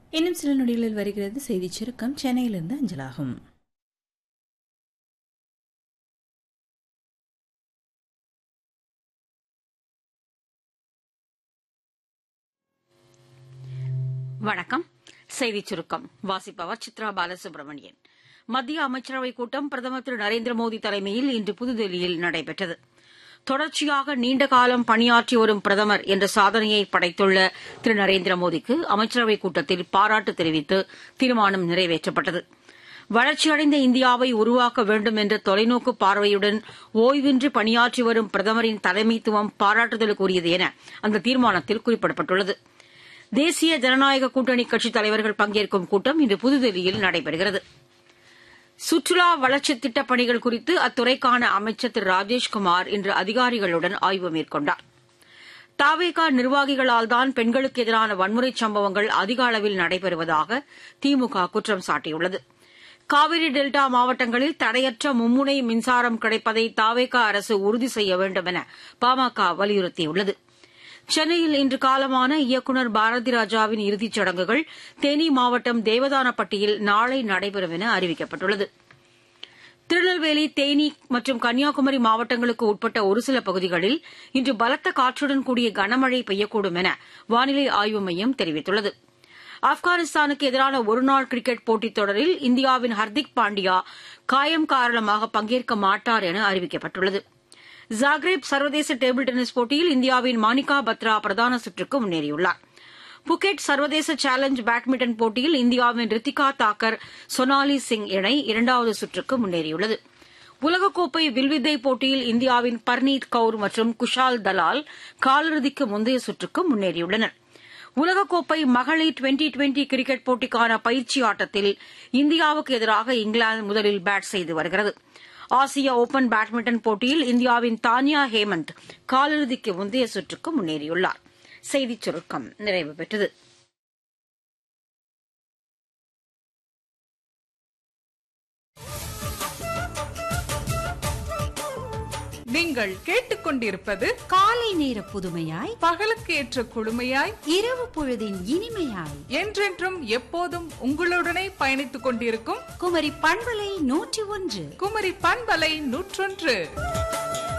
இன்னும் சில நொடிகளில் வருகிறது செய்திச் சுருக்கம் சென்னையிலிருந்து அஞ்சலாகும் வணக்கம் செய்திச் சுருக்கம் வாசிப்பவர் சித்ரா பாலசுப்ரமணியன் மத்திய அமைச்சரவைக் கூட்டம் பிரதமர் திரு நரேந்திர மோடி தலைமையில் இன்று புதுதில்லியில் நடைபெற்றது தொடர்ச்சியாக நீண்ட காலம் பணியாற்றி வரும் பிரதமர் என்ற சாதனையை படைத்துள்ள திரு நரேந்திர மோடிக்கு அமைச்சரவைக் கூட்டத்தில் பாராட்டு தெரிவித்து தீர்மானம் நிறைவேற்றப்பட்டது வளர்ச்சியடைந்த இந்தியாவை உருவாக்க வேண்டும் என்ற தொலைநோக்கு பார்வையுடன் ஓய்வின்றி பணியாற்றி வரும் பிரதமரின் தலைமைத்துவம் பாராட்டுதலுக்குரியது என அந்த தீர்மானத்தில் குறிப்பிடப்பட்டுள்ளது தேசிய ஜனநாயக கூட்டணி கட்சித் தலைவர்கள் பங்கேற்கும் கூட்டம் இன்று புதுதில்லியில் நடைபெறுகிறது சுற்றுலா வளர்ச்சித் திட்டப் பணிகள் குறித்து அத்துறைக்கான அமைச்சர் திரு ராஜேஷ்குமார் இன்று அதிகாரிகளுடன் ஆய்வு மேற்கொண்டார் தாவேகா நிர்வாகிகளால்தான் பெண்களுக்கு எதிரான வன்முறைச் சம்பவங்கள் அதிக அளவில் நடைபெறுவதாக திமுக குற்றம் சாட்டியுள்ளது காவிரி டெல்டா மாவட்டங்களில் தடையற்ற மும்முனை மின்சாரம் கிடைப்பதை தாவேகா அரசு உறுதி செய்ய வேண்டும் என பாமக வலியுறுத்தியுள்ளது சென்னையில் இன்று காலமான இயக்குநர் பாரதி ராஜாவின் இறுதிச் சடங்குகள் தேனி மாவட்டம் தேவதானப்பட்டியில் நாளை நடைபெறும் என அறிவிக்கப்பட்டுள்ளது திருநெல்வேலி தேனி மற்றும் கன்னியாகுமரி மாவட்டங்களுக்கு உட்பட்ட ஒரு சில பகுதிகளில் இன்று பலத்த காற்றுடன் கூடிய கனமழை பெய்யக்கூடும் என வானிலை ஆய்வு மையம் தெரிவித்துள்ளது ஆப்கானிஸ்தானுக்கு எதிரான ஒருநாள் கிரிக்கெட் போட்டித் தொடரில் இந்தியாவின் ஹர்திக் பாண்டியா காயம் காரணமாக பங்கேற்க மாட்டார் என அறிவிக்கப்பட்டுள்ளது ஜாக்ரேப் சர்வதேச டேபிள் டென்னிஸ் போட்டியில் இந்தியாவின் மானிகா பத்ரா பிரதான சுற்றுக்கு முன்னேறியுள்ளார் புகெட் சர்வதேச சேலஞ்ச் பேட்மிண்டன் போட்டியில் இந்தியாவின் ரித்திகா தாக்கர் சொனாலி சிங் இணை இரண்டாவது சுற்றுக்கு முன்னேறியுள்ளது உலகக்கோப்பை வில்வித்தை போட்டியில் இந்தியாவின் பர்னீத் கவுர் மற்றும் குஷால் தலால் காலிறுதிக்கு முந்தைய சுற்றுக்கு முன்னேறியுள்ளனர் உலகக்கோப்பை மகளிர் டுவெண்டி டுவெண்டி கிரிக்கெட் போட்டிக்கான பயிற்சி ஆட்டத்தில் இந்தியாவுக்கு எதிராக இங்கிலாந்து முதலில் பேட் செய்து வருகிறது ஆசிய ஓபன் பேட்மிண்டன் போட்டியில் இந்தியாவின் தானியா ஹேமந்த் காலிறுதிக்கு முந்தைய சுற்றுக்கு முன்னேறியுள்ளார் செய்திச் சுருக்கம் நிறைவு பெற்றது நீங்கள் கேட்டுக்கொண்டிருப்பது காலை நேர புதுமையாய் பகலுக்கு ஏற்ற குழுமையாய் இரவு பொழுதின் இனிமையாய் என்றென்றும் எப்போதும் உங்களுடனே பயணித்துக் கொண்டிருக்கும் குமரி பண்பலை நூற்றி ஒன்று குமரி பண்பலை நூற்றொன்று